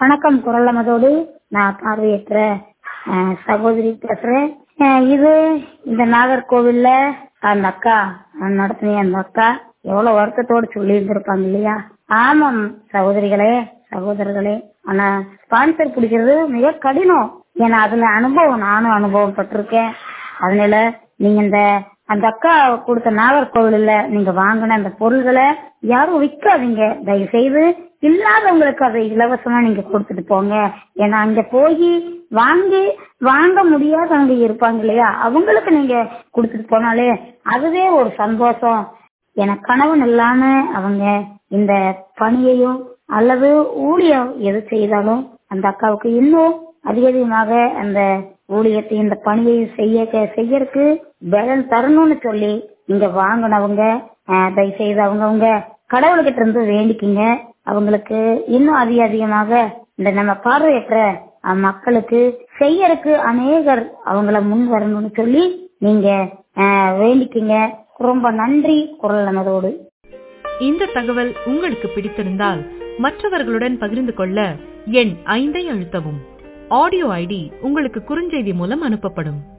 வணக்கம் குரலமதோடு நான் பார்வையற்ற அஹ், சகோதரி பேசுறேன் அஹ், இது இந்த நாகர்கோவில்ல அந்த அக்கா அஹ், நடத்தின அந்த அக்கா எவ்வளவு வருத்தத்தோடு சொல்லி இருந்திருப்பாங்க இல்லையா ஆமாம் சகோதரிகளே சகோதரர்களே ஆனா ஸ்பான்சர் பிடிக்கிறது மிக கடினம் ஏன்னா அதுல அனுபவம் நானும் அனுபவம் பட்டிருக்கேன் அதனால நீங்க இந்த அந்த அக்கா கொடுத்த நாகர்கோவில்ல நீங்க வாங்கின அந்த பொருள்களை யாரும் விற்காதீங்க தயவு செய்து இல்லாதவங்களுக்கு அதை இலவசமா நீங்க கொடுத்துட்டு போங்க ஏன்னா அங்க போய் வாங்கி வாங்க முடியாதவங்க இருப்பாங்க இல்லையா அவங்களுக்கு நீங்க கொடுத்துட்டு போனாலே அதுவே ஒரு சந்தோஷம் எனக்கு கணவன் இல்லாம அவங்க இந்த பணியையும் அல்லது ஊழியம் எது செய்தாலும் அந்த அக்காவுக்கு இன்னும் அதிக அதிகமாக அந்த ஊழியத்தை இந்த பணியை செய்ய செய்யறதுக்கு பலன் தரணும்னு சொல்லி இங்க வாங்கினவங்க தயவு செய்து அவங்கவுங்க கடவுள்கிட்ட இருந்து வேண்டிக்கிங்க அவங்களுக்கு இன்னும் அதிக அதிகமாக இந்த நம்ம பார்வையற்ற அஹ், மக்களுக்கு செய்யறதுக்கு அநேகர் அவங்கள முன் வரணும்னு சொல்லி நீங்க அஹ், வேண்டிக்கிங்க ரொம்ப நன்றி குரல் நமதோடு இந்த தகவல் உங்களுக்கு பிடித்திருந்தால் மற்றவர்களுடன் பகிர்ந்து கொள்ள எண் ஐந்தை அழுத்தவும் ஆடியோ ஐடி உங்களுக்கு குறுஞ்செய்தி மூலம் அனுப்பப்படும்